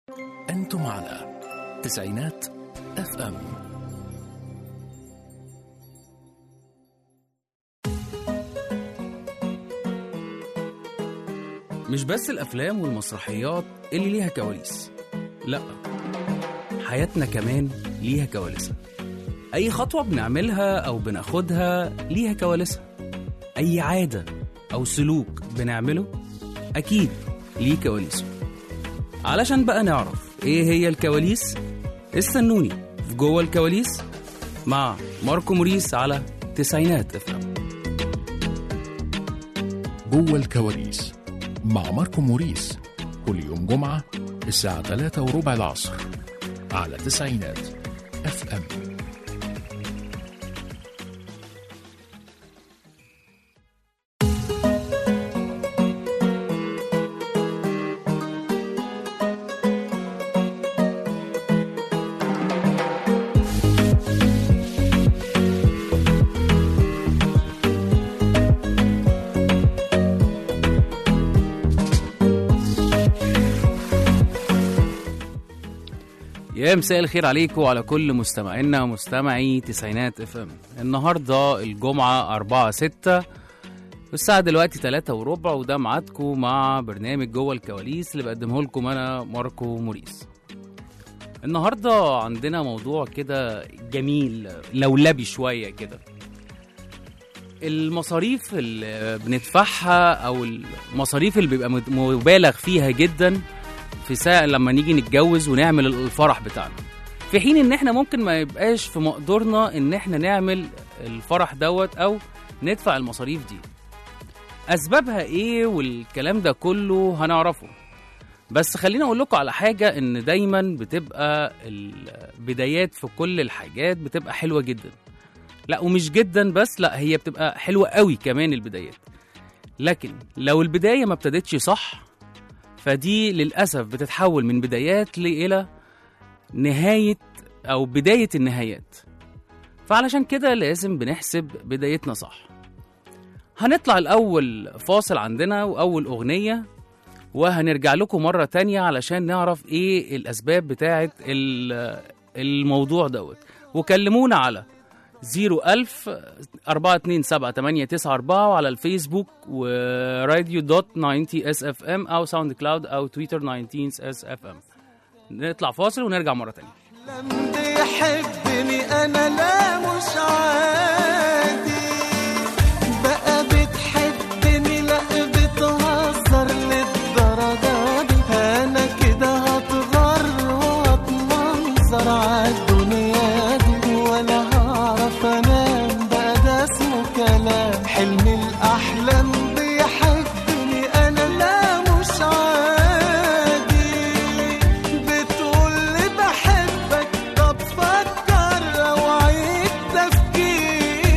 أنتم على تسعينات اف ام مش بس الأفلام والمسرحيات اللي ليها كواليس لأ حياتنا كمان ليها كواليسها أي خطوة بنعملها أو بناخدها ليها كواليسها أي عادة أو سلوك بنعمله أكيد ليه كواليسه علشان بقى نعرف إيه هي الكواليس استنوني في جوه الكواليس مع ماركو موريس على تسعينات افهم جوه الكواليس مع ماركو موريس كل يوم جمعة الساعة 3 وربع العصر على تسعينات اف ام يا مساء الخير عليكم وعلى كل مستمعينا ومستمعي تسعينات اف ام النهارده الجمعه 4 6 والساعة دلوقتي 3 وربع وده ميعادكم مع برنامج جوه الكواليس اللي بقدمه لكم انا ماركو موريس النهارده عندنا موضوع كده جميل لولبي شويه كده المصاريف اللي بندفعها او المصاريف اللي بيبقى مبالغ فيها جدا في ساعة لما نيجي نتجوز ونعمل الفرح بتاعنا في حين ان احنا ممكن ما يبقاش في مقدورنا ان احنا نعمل الفرح دوت او ندفع المصاريف دي اسبابها ايه والكلام ده كله هنعرفه بس خليني اقول لكم على حاجة ان دايما بتبقى البدايات في كل الحاجات بتبقى حلوة جدا لا ومش جدا بس لا هي بتبقى حلوة قوي كمان البدايات لكن لو البداية ما ابتدتش صح فدي للأسف بتتحول من بدايات إلى نهاية أو بداية النهايات فعلشان كده لازم بنحسب بدايتنا صح هنطلع الأول فاصل عندنا وأول أغنية وهنرجع لكم مرة تانية علشان نعرف إيه الأسباب بتاعة ال- الموضوع دوت وكلمونا على 01000 427 وعلى الفيسبوك وراديو دوت 90 اس اف ام او ساوند كلاود او تويتر 19 اس اف ام نطلع فاصل ونرجع مره تانية لم بيحبني انا لا مش عادي بقى بتحبني لا بتهزر للدرجة دي انا كده هتغر واتمنظر عالدنيا دي ولا هعرف انام بقى ده اسمه كلام حلم الاحلام بيحبني انا لا مش عادي بتقول لي بحبك طب فكر او عيد تفكير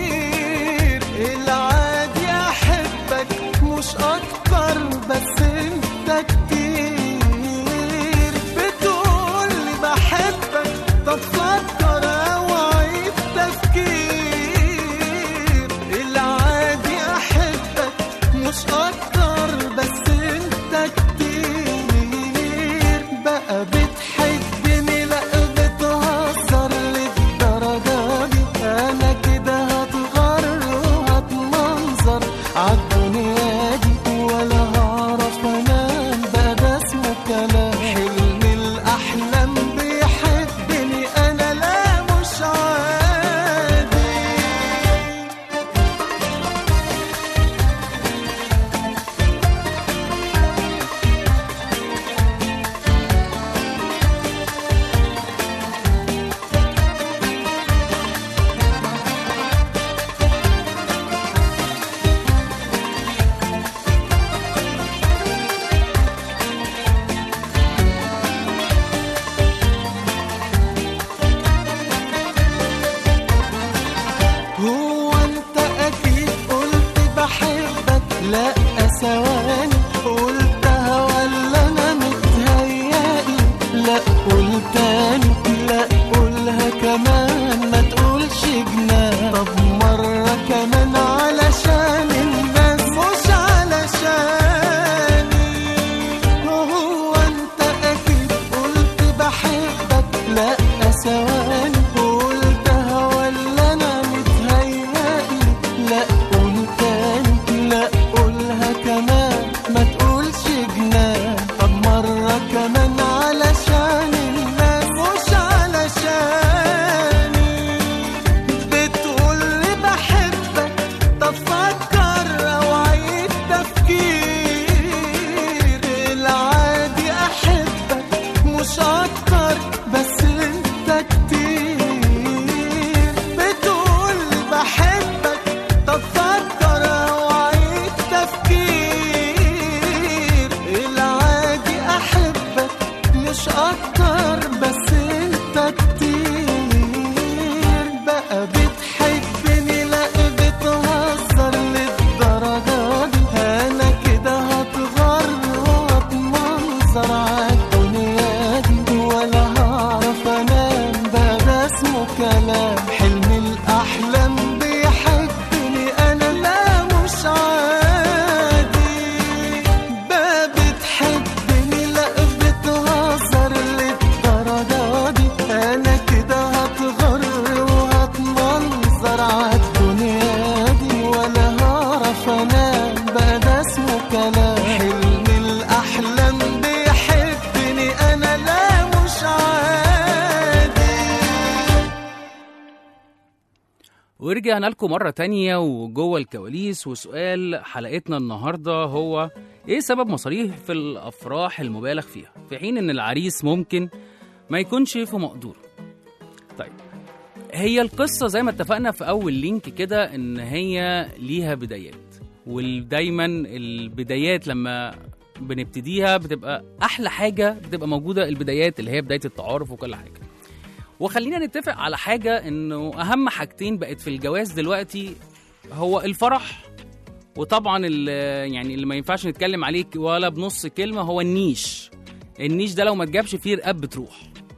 ورجعنا لكم مرة تانية وجوه الكواليس وسؤال حلقتنا النهاردة هو إيه سبب مصاريف الأفراح المبالغ فيها في حين إن العريس ممكن ما يكونش في مقدوره طيب هي القصة زي ما اتفقنا في أول لينك كده إن هي ليها بدايات ودايما البدايات لما بنبتديها بتبقى أحلى حاجة بتبقى موجودة البدايات اللي هي بداية التعارف وكل حاجة وخلينا نتفق على حاجة إنه أهم حاجتين بقت في الجواز دلوقتي هو الفرح وطبعا ال- يعني اللي ما ينفعش نتكلم عليه ولا بنص كلمة هو النيش النيش ده لو ما اتجابش فيه رقاب بتروح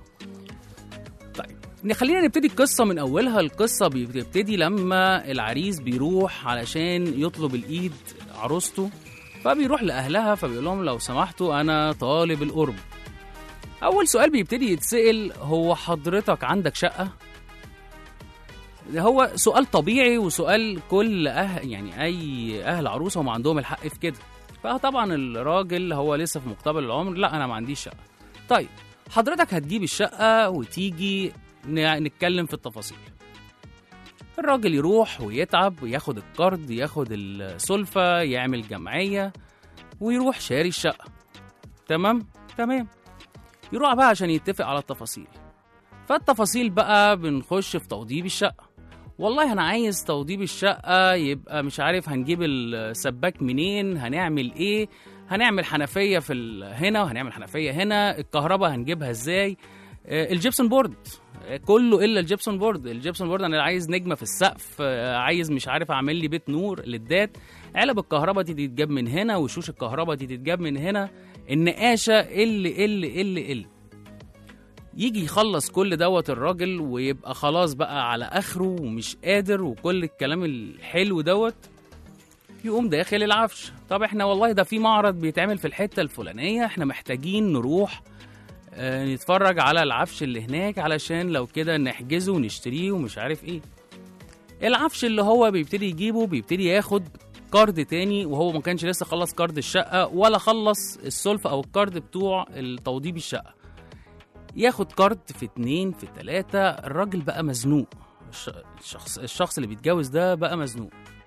طيب خلينا نبتدي القصة من أولها القصة بتبتدي لما العريس بيروح علشان يطلب الإيد عروسته فبيروح لأهلها فبيقول لهم لو سمحتوا أنا طالب القرب أول سؤال بيبتدي يتسأل هو حضرتك عندك شقة؟ ده هو سؤال طبيعي وسؤال كل أهل يعني أي أهل عروسة هم عندهم الحق في كده فطبعا الراجل هو لسه في مقتبل العمر لا أنا ما عنديش شقة طيب حضرتك هتجيب الشقة وتيجي ن- نتكلم في التفاصيل الراجل يروح ويتعب وياخد القرض ياخد السلفة يعمل جمعية ويروح شاري الشقة تمام تمام يروح بقى عشان يتفق على التفاصيل فالتفاصيل بقى بنخش في توضيب الشقة والله انا عايز توضيب الشقة يبقى مش عارف هنجيب السباك منين هنعمل ايه هنعمل حنفية في ال- هنا وهنعمل حنفية هنا الكهرباء هنجيبها ازاي آه، الجبسون بورد آه، كله الا الجبسون بورد الجبسون بورد انا عايز نجمه في السقف آه، عايز مش عارف اعمل لي بيت نور للدات علب الكهرباء دي تتجاب من هنا وشوش الكهرباء دي تتجاب من هنا النقاشه اللي اللي اللي اللي يجي يخلص كل دوت الراجل ويبقى خلاص بقى على اخره ومش قادر وكل الكلام الحلو دوت يقوم داخل العفش طب احنا والله ده في معرض بيتعمل في الحته الفلانيه احنا محتاجين نروح آه، نتفرج على العفش اللي هناك علشان لو كده نحجزه ونشتريه ومش عارف ايه العفش اللي هو بيبتدي يجيبه بيبتدي ياخد كارد تاني وهو ما كانش لسه خلص كارد الشقة ولا خلص السلفة أو الكارد بتوع التوضيب الشقة ياخد كارد في اتنين في تلاتة الراجل بقى مزنوق الش- الشخص الشخص اللي بيتجوز ده بقى مزنوق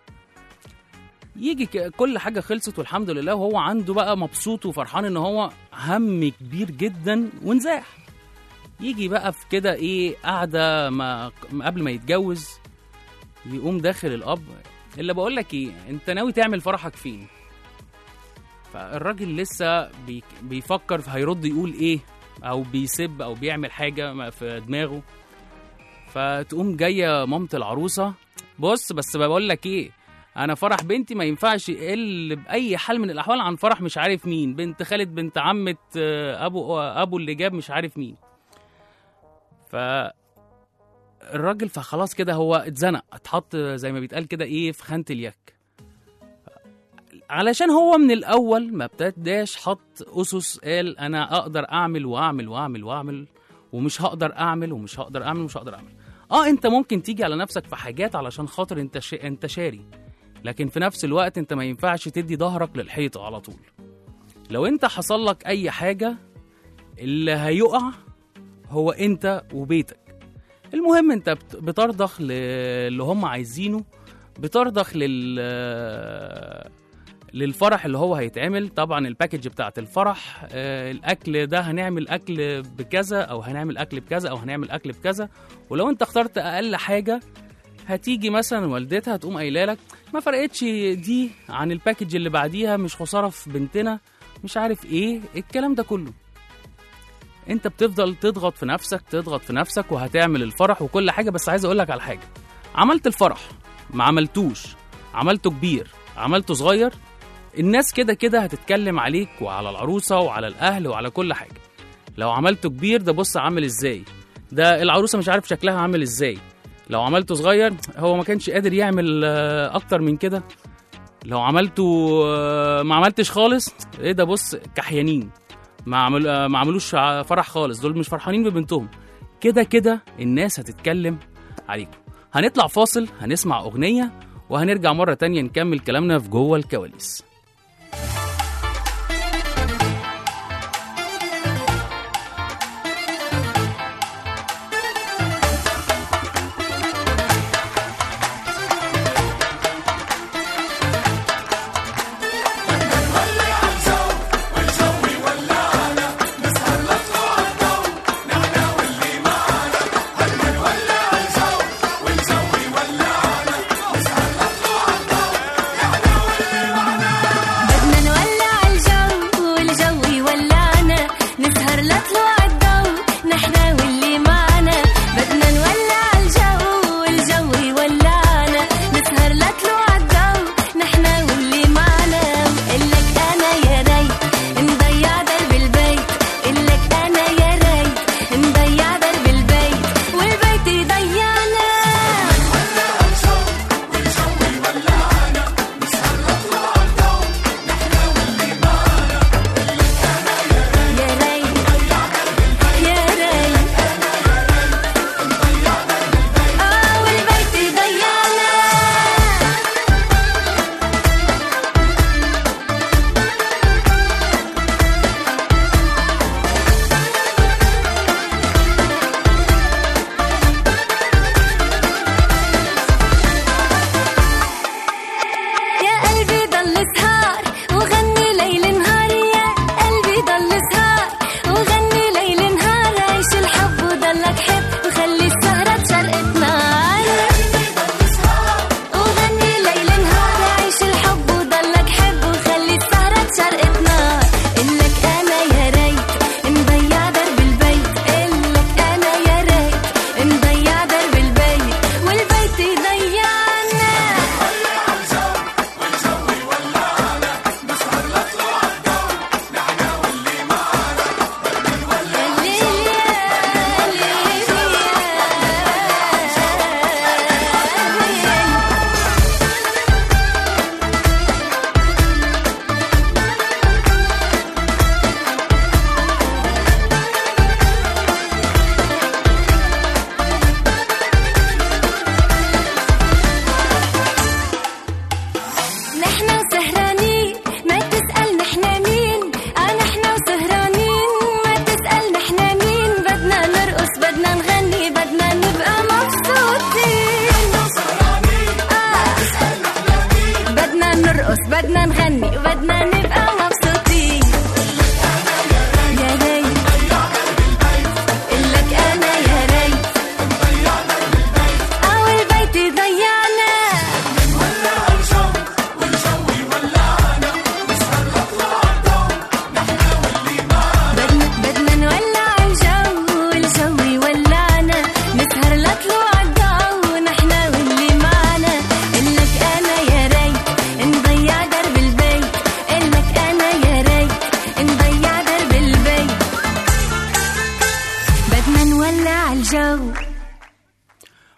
يجي ك- كل حاجة خلصت والحمد لله وهو عنده بقى مبسوط وفرحان ان هو هم كبير جدا ونزاح يجي بقى في كده ايه قاعدة ما قبل ما يتجوز يقوم داخل الاب اللي بقول لك ايه انت ناوي تعمل فرحك فين فالراجل لسه بي بيفكر في هيرد يقول ايه او بيسب او بيعمل حاجه ما في دماغه فتقوم جايه مامه العروسه بص بس بقول لك ايه انا فرح بنتي ما ينفعش يقل باي حال من الاحوال عن فرح مش عارف مين بنت خالد بنت عمه آه، ابو ابو اللي جاب مش عارف مين ف الراجل فخلاص كده هو اتزنق اتحط زي ما بيتقال كده ايه في خانه اليك علشان هو من الاول ما ابتداش حط اسس قال انا اقدر اعمل واعمل واعمل واعمل ومش هقدر اعمل ومش هقدر اعمل ومش هقدر اعمل اه انت ممكن تيجي على نفسك في حاجات علشان خاطر انت ش... انت شاري لكن في نفس الوقت انت ما ينفعش تدي ظهرك للحيطه على طول لو انت حصل لك اي حاجه اللي هيقع هو انت وبيتك المهم انت بت- بترضخ ل- اللي هم عايزينه بترضخ لل للفرح اللي هو هيتعمل طبعا الباكج بتاعت الفرح آه، الاكل ده هنعمل اكل بكذا او هنعمل اكل بكذا او هنعمل اكل بكذا ولو انت اخترت اقل حاجه هتيجي مثلا والدتها تقوم قايله لك ما فرقتش دي عن الباكج اللي بعديها مش خساره في بنتنا مش عارف ايه الكلام ده كله انت بتفضل تضغط في نفسك تضغط في نفسك وهتعمل الفرح وكل حاجه بس عايز اقول لك على حاجه عملت الفرح ما عملتوش عملته كبير عملته صغير الناس كده كده هتتكلم عليك وعلى العروسه وعلى الاهل وعلى كل حاجه لو عملته كبير ده بص عامل ازاي ده العروسه مش عارف شكلها عامل ازاي لو عملته صغير هو ما كانش قادر يعمل آه، اكتر من كده لو عملته آه، ما عملتش خالص ايه ده بص كحيانين ما عمل آه، ما عملوش ع- فرح خالص دول مش فرحانين ببنتهم كده كده الناس هتتكلم عليكم هنطلع فاصل هنسمع اغنيه وهنرجع مره تانية نكمل كلامنا في جوه الكواليس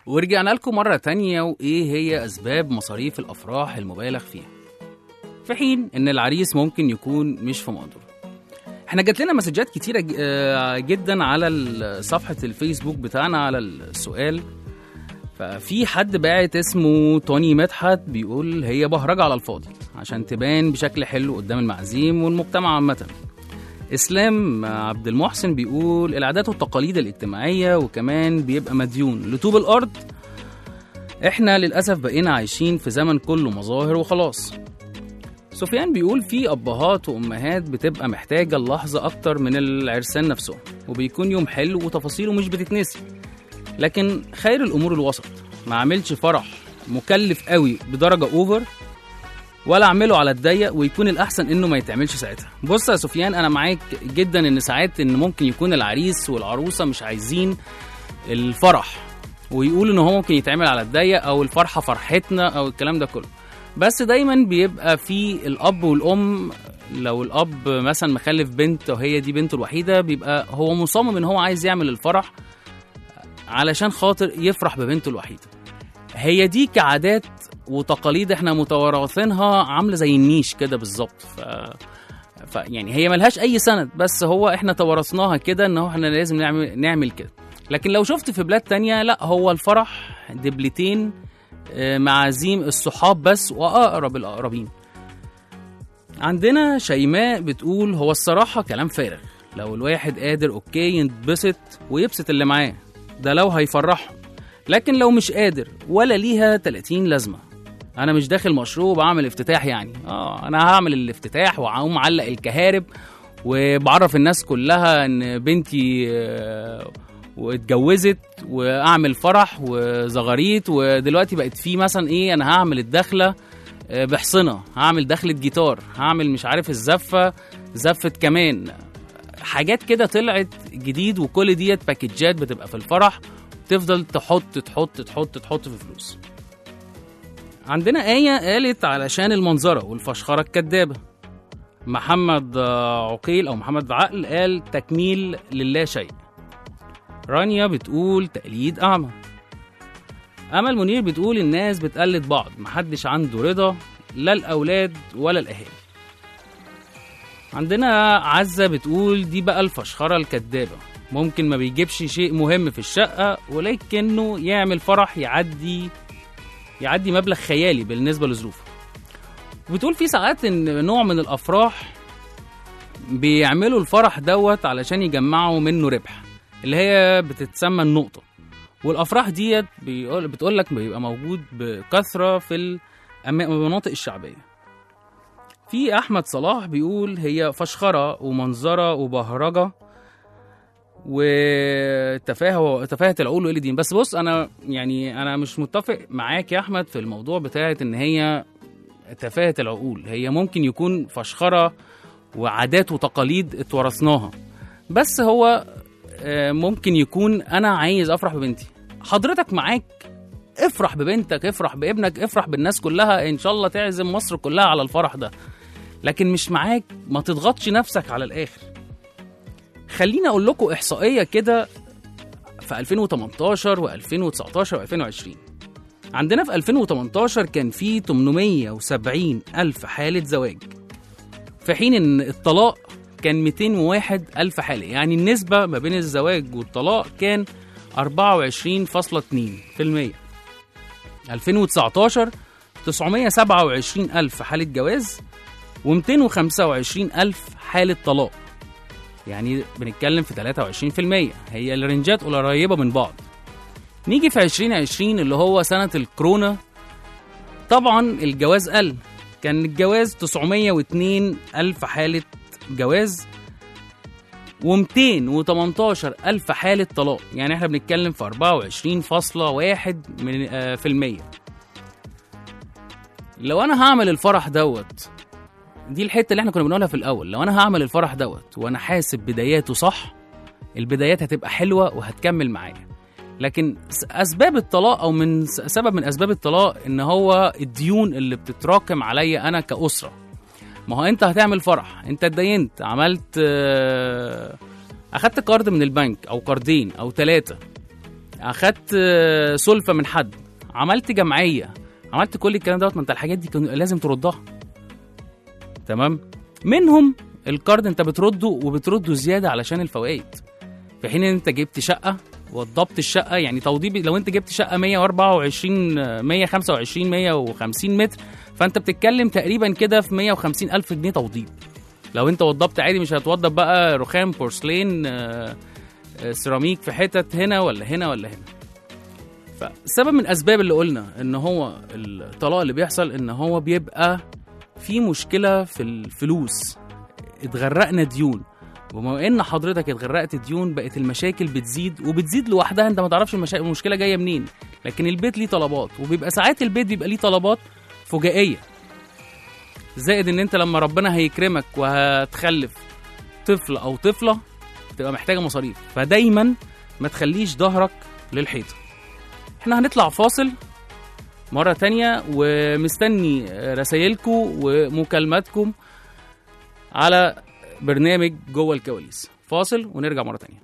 ورجعنا لكم مرة تانية وإيه هي أسباب مصاريف الأفراح المبالغ فيها في حين إن العريس ممكن يكون مش في مقدور احنا جات لنا مسجات كتيرة ج- آه، جدا على ال- صفحة الفيسبوك بتاعنا على السؤال ففي حد باعت اسمه توني مدحت بيقول هي بهرجة على الفاضي عشان تبان بشكل حلو قدام المعازيم والمجتمع عامة اسلام عبد المحسن بيقول العادات والتقاليد الاجتماعيه وكمان بيبقى مديون لطوب الارض احنا للاسف بقينا عايشين في زمن كله مظاهر وخلاص سفيان بيقول في ابهات وامهات بتبقى محتاجه اللحظه اكتر من العرسان نفسهم وبيكون يوم حلو وتفاصيله مش بتتنسي لكن خير الامور الوسط ما عملش فرح مكلف قوي بدرجه اوفر ولا اعمله على الضيق ويكون الاحسن انه ما يتعملش ساعتها بص يا سفيان انا معاك جدا ان ساعات ان ممكن يكون العريس والعروسه مش عايزين الفرح ويقولوا ان هو ممكن يتعمل على الضيق او الفرحه فرحتنا او الكلام ده كله بس دايما بيبقى في الاب والام لو الاب مثلا مخلف بنت وهي دي بنته الوحيده بيبقى هو مصمم ان هو عايز يعمل الفرح علشان خاطر يفرح ببنته الوحيده هي دي كعادات وتقاليد احنا متوارثينها عامله زي النيش كده بالظبط ف... ف يعني هي ملهاش اي سند بس هو احنا توارثناها كده ان هو احنا لازم نعمل نعمل كده لكن لو شفت في بلاد تانية لا هو الفرح دبلتين آه، معازيم الصحاب بس واقرب الاقربين عندنا شيماء بتقول هو الصراحة كلام فارغ لو الواحد قادر اوكي ينبسط ويبسط اللي معاه ده لو هيفرحهم لكن لو مش قادر ولا ليها 30 لازمة انا مش داخل مشروع بعمل افتتاح يعني اه انا هعمل الافتتاح وهقوم معلق الكهارب وبعرف الناس كلها ان بنتي آه، واتجوزت واعمل فرح وزغاريت ودلوقتي بقت في مثلا ايه انا هعمل الدخله آه، بحصنه هعمل دخله جيتار هعمل مش عارف الزفه زفه كمان حاجات كده طلعت جديد وكل ديت باكجات بتبقى في الفرح تفضل تحط تحط تحط تحط في فلوس عندنا آية قالت علشان المنظرة والفشخرة الكدابة محمد آه، عقيل أو محمد عقل قال تكميل لله شيء رانيا بتقول تقليد أعمى أمل منير بتقول الناس بتقلد بعض محدش عنده رضا لا الأولاد ولا الأهالي عندنا عزة بتقول دي بقى الفشخرة الكدابة ممكن ما بيجيبش شيء مهم في الشقة ولكنه يعمل فرح يعدي يعدي مبلغ خيالي بالنسبة لظروفه وبتقول في ساعات ان نوع من الافراح بيعملوا الفرح دوت علشان يجمعوا منه ربح اللي هي بتتسمى النقطة والافراح ديت بيقول بتقول لك بيبقى موجود بكثرة في الأما- المناطق الشعبية في احمد صلاح بيقول هي فشخرة ومنظرة وبهرجة وتفاهه تفاهه العقول وقله دين بس بص انا يعني انا مش متفق معاك يا احمد في الموضوع بتاعت ان هي تفاهه العقول هي ممكن يكون فشخره وعادات وتقاليد اتورثناها بس هو آه، ممكن يكون انا عايز افرح ببنتي حضرتك معاك افرح ببنتك افرح بابنك افرح بالناس كلها ان شاء الله تعزم مصر كلها على الفرح ده لكن مش معاك ما تضغطش نفسك على الاخر خليني اقول لكم احصائيه كده في 2018 و2019 و2020 عندنا في 2018 كان في 870 ألف حالة زواج في حين إن الطلاق كان 201 ألف حالة يعني النسبة ما بين الزواج والطلاق كان 24.2% 2019 927 ألف حالة جواز و225 ألف حالة طلاق يعني بنتكلم في 23% هي الرنجات قريبة من بعض نيجي في 2020 اللي هو سنة الكورونا طبعا الجواز قل كان الجواز 902 ألف حالة جواز و218 ألف حالة طلاق يعني احنا بنتكلم في 24.1 من آه، في المية لو انا هعمل الفرح دوت دي الحته اللي احنا كنا بنقولها في الاول لو انا هعمل الفرح دوت وانا حاسب بداياته صح البدايات هتبقى حلوه وهتكمل معايا لكن س- اسباب الطلاق او من س- سبب من اسباب الطلاق ان هو الديون اللي بتتراكم عليا انا كاسره ما هو انت هتعمل فرح انت اتدينت عملت آه، اخدت قرض من البنك او قرضين او ثلاثه اخدت آه، سلفه من حد عملت جمعيه عملت كل الكلام دوت ما انت الحاجات دي كان لازم تردها تمام منهم القرض انت بترده وبترده زياده علشان الفوائد في حين ان انت جبت شقه وضبط الشقه يعني توضيب لو انت جبت شقه 124 آه، 125 150 متر فانت بتتكلم تقريبا كده في 150 الف جنيه توضيب لو انت وضبت عادي مش هتوضب بقى رخام بورسلين آه، آه، سيراميك في حتت هنا ولا هنا ولا هنا فالسبب من الاسباب اللي قلنا ان هو الطلاق اللي بيحصل ان هو بيبقى في مشكله في الفلوس اتغرقنا ديون وبما ان حضرتك اتغرقت ديون بقت المشاكل بتزيد وبتزيد لوحدها انت ما تعرفش المشا... المشكله جايه منين لكن البيت ليه طلبات وبيبقى ساعات البيت بيبقى ليه طلبات فجائيه زائد ان انت لما ربنا هيكرمك وهتخلف طفل او طفله تبقى محتاجه مصاريف فدايما ما تخليش ظهرك للحيطه احنا هنطلع فاصل مرة تانية ومستني رسايلكم ومكالماتكم على برنامج جوه الكواليس فاصل ونرجع مرة تانية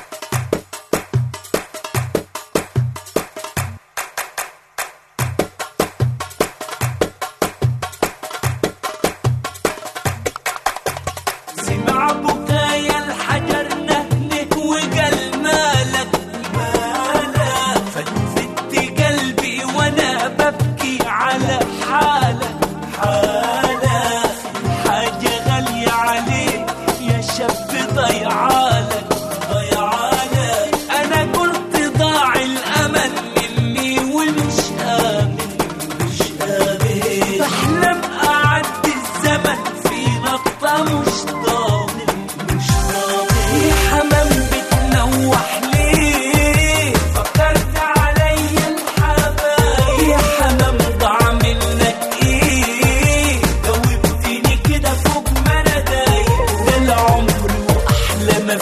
سمع بكايا الحجر نهلك وقال مالك مالك فلفت قلبي وانا ببكي على حالك حالك حاجة غالية عليك يا شاب ضيعالك ضيعالك انا قلت ضاع الامل مني ومش امن مش امن بحلم اعدي الزمن في نقطة مش ضامن مش ضامن يا حمام بتنوح ليه فكرت عليا الحبايب يا حمام ضاع منك ايه جاوبتني كده فوق ما انا دايق ده العمر واحلى ما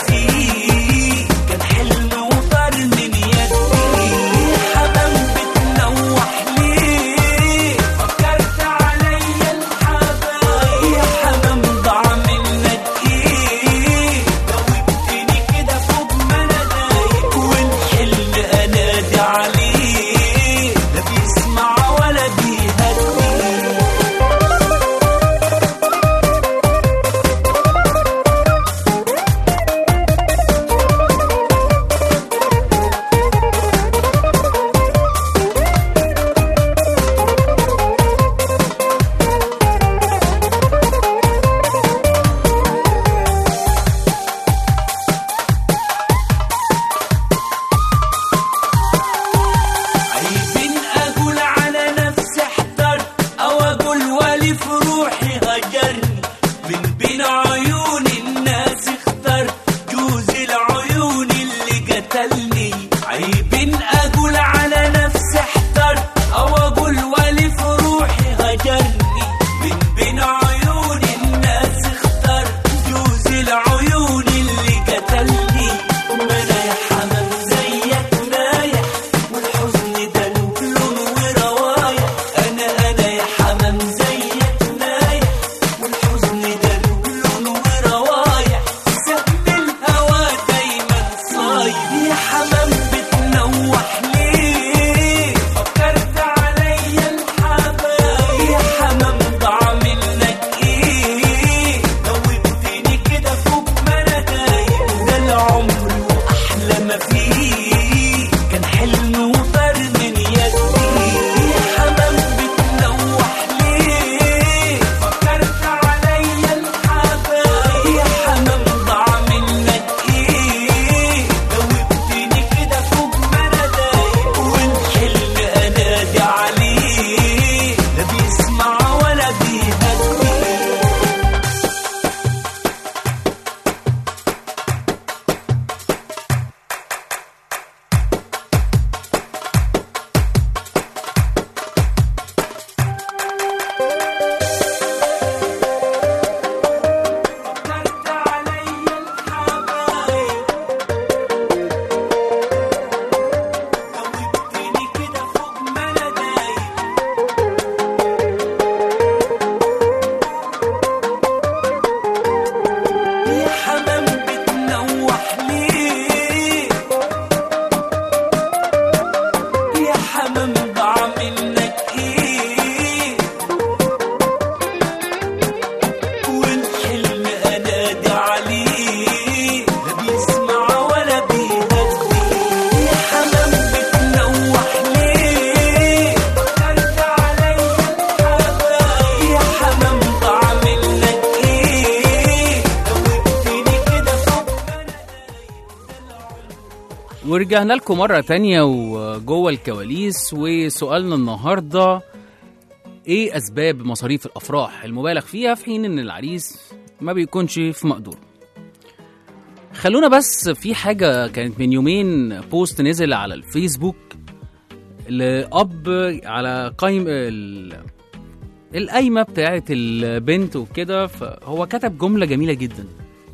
ورجعنا لكم مرة تانية وجوه الكواليس وسؤالنا النهاردة ايه اسباب مصاريف الافراح المبالغ فيها في حين ان العريس ما بيكونش في مقدوره خلونا بس في حاجة كانت من يومين بوست نزل على الفيسبوك لأب على قايم ال... القايمة بتاعت البنت وكده فهو كتب جملة جميلة جدا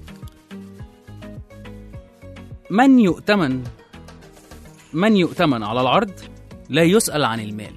من يؤتمن من يؤتمن على العرض لا يسأل عن المال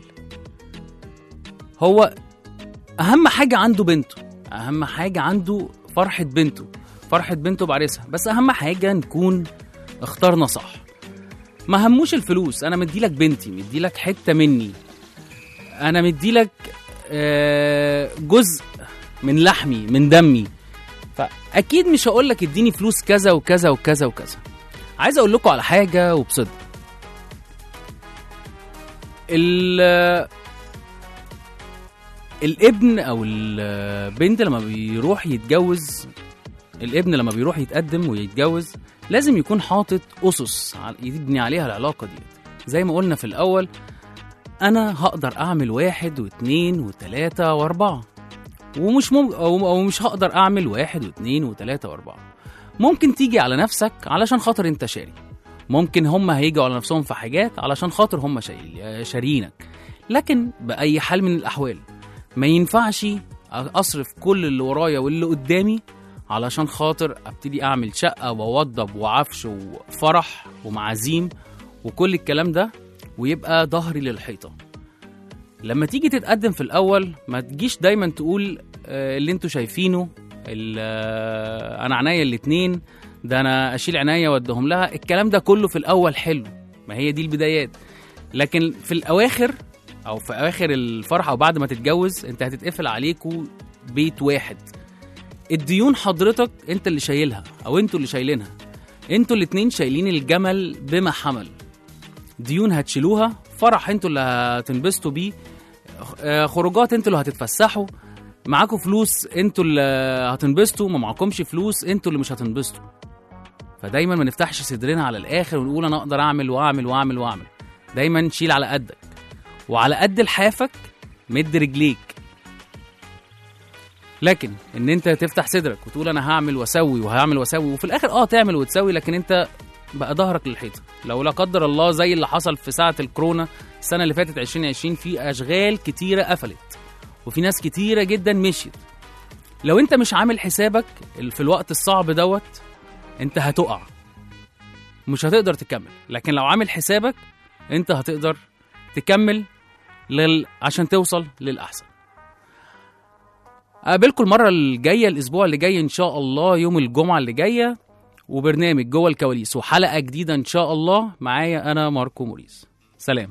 هو أهم حاجة عنده بنته أهم حاجة عنده فرحة بنته فرحة بنته بعريسها بس أهم حاجة نكون اخترنا صح ما هموش الفلوس أنا مديلك بنتي مديلك حتة مني أنا مديلك آه، جزء من لحمي من دمي فأكيد مش هقولك اديني فلوس كذا وكذا وكذا وكذا عايز أقول لكم على حاجة وبصدق ال الابن او البنت لما بيروح يتجوز الابن لما بيروح يتقدم ويتجوز لازم يكون حاطط اسس على- يبني عليها العلاقه دي زي ما قلنا في الاول انا هقدر اعمل واحد واثنين وثلاثه واربعه ومش مم... أو... او مش هقدر اعمل واحد واثنين وثلاثه واربعه ممكن تيجي على نفسك علشان خاطر انت شاري ممكن هم هيجوا على نفسهم في حاجات علشان خاطر هم شاري- شاريينك لكن باي حال من الاحوال ما ينفعش اصرف كل اللي ورايا واللي قدامي علشان خاطر ابتدي اعمل شقه ووضب وعفش وفرح ومعازيم وكل الكلام ده ويبقى ظهري للحيطه لما تيجي تتقدم في الاول ما تجيش دايما تقول آه، اللي انتوا شايفينه ال- آه، انا عينيا الاتنين ده انا اشيل عينيا وادهم لها الكلام ده كله في الاول حلو ما هي دي البدايات لكن في الاواخر او في اواخر الفرحه وبعد ما تتجوز انت هتتقفل عليكوا بيت واحد الديون حضرتك انت اللي شايلها او انتوا اللي شايلينها انتوا الاتنين شايلين الجمل بما حمل ديون هتشيلوها فرح انتوا اللي هتنبسطوا بيه آه، خروجات انتوا اللي هتتفسحوا معاكم فلوس انتوا اللي هتنبسطوا ما معاكمش فلوس انتوا اللي مش هتنبسطوا فدايما ما نفتحش صدرنا على الاخر ونقول انا اقدر اعمل واعمل واعمل واعمل دايما شيل على قدك وعلى قد لحافك مد رجليك لكن ان انت تفتح صدرك وتقول انا هعمل واسوي وهعمل واسوي وفي الاخر اه تعمل وتسوي لكن انت بقى ظهرك للحيطه لو لا قدر الله زي اللي حصل في ساعه الكورونا السنه اللي فاتت 2020 في اشغال كتيره قفلت وفي ناس كتيره جدا مشيت لو انت مش عامل حسابك في الوقت الصعب دوت انت هتقع مش هتقدر تكمل لكن لو عامل حسابك انت هتقدر تكمل لل... عشان توصل للأحسن أقابلكم المرة الجاية الأسبوع اللي جاي إن شاء الله يوم الجمعة اللي جاية وبرنامج جوه الكواليس وحلقة جديدة إن شاء الله معايا أنا ماركو موريس سلام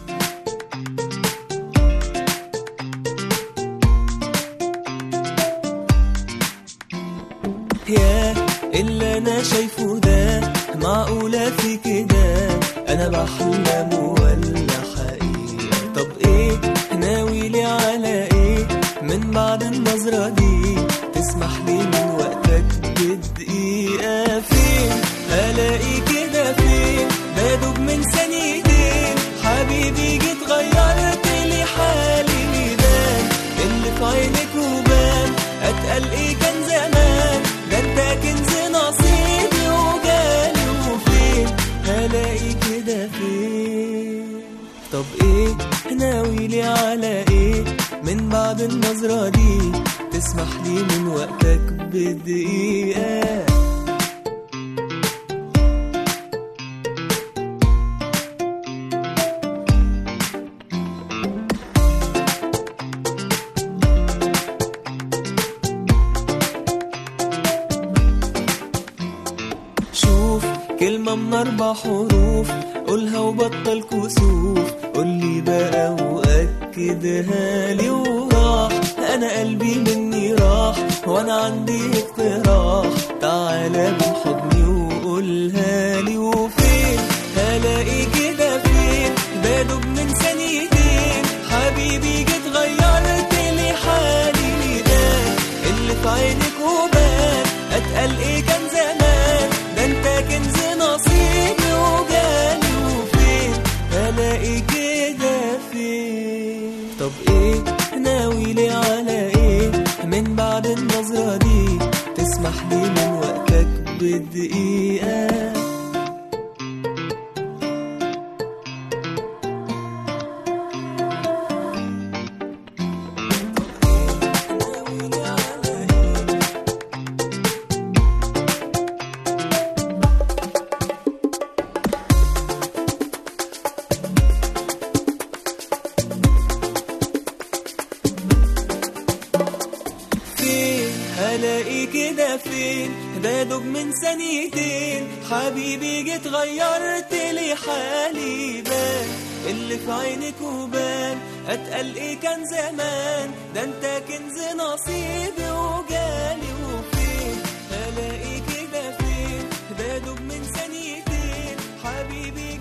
يا اللي انا شايفه ده معقولة في كده انا بحلم ولا حقيقة طب ايه ناوي لي على ايه من بعد النظرة دي تسمح لي من وقتك بدقيقة فين هلاقي كده فين بدوب من ثانيتين حبيبي جيت غيرت لي حالي ميدان اللي في عينك وبان اتقل ايه كان زمان ده انت كنز نصيبي وجالي وفين هلاقي كده فين طب ايه ناوي لي على ايه من بعد النظرة دي تسمح لي من وقتك بدقيقة شوف كلمة من أربع حروف قولها وبطل كسوف قولي بقى وأكدها لي وراح أنا قلبي مني راح وأنا عندي اقتراح تعالى من حضني وقولها لي وفين هلاقي كده فين بدوب من ثانيتين حبيبي جيت غيرت لي حالي ميدان اللي في عينك وبان اتقل ايه كان زمان ده انت كنز نصيبي وجاي بدقيقة فين هلاقي كده فين ده دوب من ثانيتين حبيبي جيت غيرت لي حالي بان اللي في عينك وبان اتقل ايه كان زمان ده انت كنز نصيبي وجالي وفين هلاقي كده فين ده دوب من ثانيتين حبيبي